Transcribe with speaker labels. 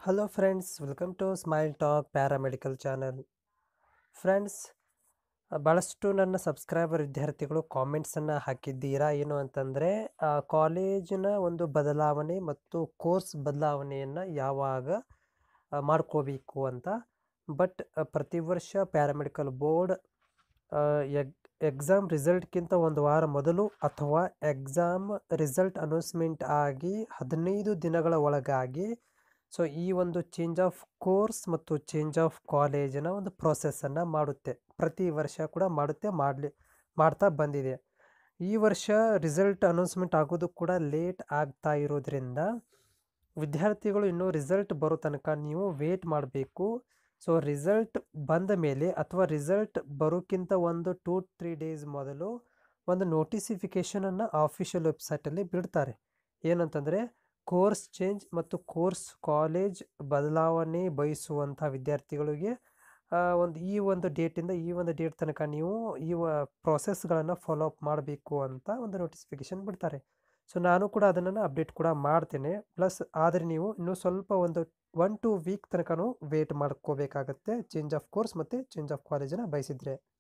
Speaker 1: hello friends welcome to smile talk paramedical channel friends ಭಾಳಷ್ಟು ನನ್ನ subscriber ವಿದ್ಯಾರ್ಥಿಗಳು ಕಾಮೆಂಟ್ಸನ್ನು ಹಾಕಿದ್ದೀರಾ ಏನು ಅಂತಂದರೆ ಕಾಲೇಜಿನ ಒಂದು ಬದಲಾವಣೆ ಮತ್ತು ಕೋರ್ಸ್ ಬದಲಾವಣೆಯನ್ನು ಯಾವಾಗ ಆ, ಮಾಡ್ಕೋಬೇಕು ಅಂತ ಬಟ್ ಪ್ರತಿ ವರ್ಷ ಪ್ಯಾರಾಮೆಡಿಕಲ್ ಬೋರ್ಡ್ ಎಗ್ ಎಕ್ಸಾಮ್ ರಿಸಲ್ಟ್ಗಿಂತ ಒಂದು ವಾರ ಮೊದಲು ಅಥವಾ ಎಕ್ಸಾಮ್ ರಿಸಲ್ಟ್ ಅನೌನ್ಸ್ಮೆಂಟ್ ಆಗಿ ಹದಿನೈದು ದಿನಗಳ ಒಳಗಾಗಿ ಸೊ ಈ ಒಂದು ಚೇಂಜ್ ಆಫ್ ಕೋರ್ಸ್ ಮತ್ತು ಚೇಂಜ್ ಆಫ್ ಕಾಲೇಜಿನ ಒಂದು ಪ್ರೊಸೆಸ್ಸನ್ನು ಮಾಡುತ್ತೆ ಪ್ರತಿ ವರ್ಷ ಕೂಡ ಮಾಡುತ್ತೆ ಮಾಡಲಿ ಮಾಡ್ತಾ ಬಂದಿದೆ ಈ ವರ್ಷ ರಿಸಲ್ಟ್ ಅನೌನ್ಸ್ಮೆಂಟ್ ಆಗೋದು ಕೂಡ ಲೇಟ್ ಆಗ್ತಾ ಇರೋದ್ರಿಂದ ವಿದ್ಯಾರ್ಥಿಗಳು ಇನ್ನೂ ರಿಸಲ್ಟ್ ಬರೋ ತನಕ ನೀವು ವೇಟ್ ಮಾಡಬೇಕು ಸೊ ರಿಸಲ್ಟ್ ಬಂದ ಮೇಲೆ ಅಥವಾ ರಿಸಲ್ಟ್ ಬರೋಕ್ಕಿಂತ ಒಂದು ಟೂ ತ್ರೀ ಡೇಸ್ ಮೊದಲು ಒಂದು ನೋಟಿಸಿಫಿಕೇಷನನ್ನು ಆಫಿಷಿಯಲ್ ವೆಬ್ಸೈಟಲ್ಲಿ ಬಿಡ್ತಾರೆ ಏನಂತಂದರೆ ಕೋರ್ಸ್ ಚೇಂಜ್ ಮತ್ತು ಕೋರ್ಸ್ ಕಾಲೇಜ್ ಬದಲಾವಣೆ ಬಯಸುವಂಥ ವಿದ್ಯಾರ್ಥಿಗಳಿಗೆ ಆ, ಒಂದು ಈ ಒಂದು ಡೇಟಿಂದ ಈ ಒಂದು ಡೇಟ್ ತನಕ ನೀವು ಈ ಪ್ರಾಸೆಸ್ಗಳನ್ನು ಫಾಲೋ ಅಪ್ ಮಾಡಬೇಕು ಅಂತ ಒಂದು ನೋಟಿಫಿಕೇಶನ್ ಬಿಡ್ತಾರೆ ಸೊ ನಾನು ಕೂಡ ಅದನ್ನು ಅಪ್ಡೇಟ್ ಕೂಡ ಮಾಡ್ತೇನೆ ಪ್ಲಸ್ ಆದರೆ ನೀವು ಇನ್ನೂ ಸ್ವಲ್ಪ ಒಂದು ಒನ್ ಟು ವೀಕ್ ತನಕನೂ ವೇಟ್ ಮಾಡ್ಕೋಬೇಕಾಗತ್ತೆ ಚೇಂಜ್ ಆಫ್ ಕೋರ್ಸ್ ಮತ್ತು ಚೇಂಜ್ ಆಫ್ ಕಾಲೇಜನ್ನು ಬಯಸಿದ್ರೆ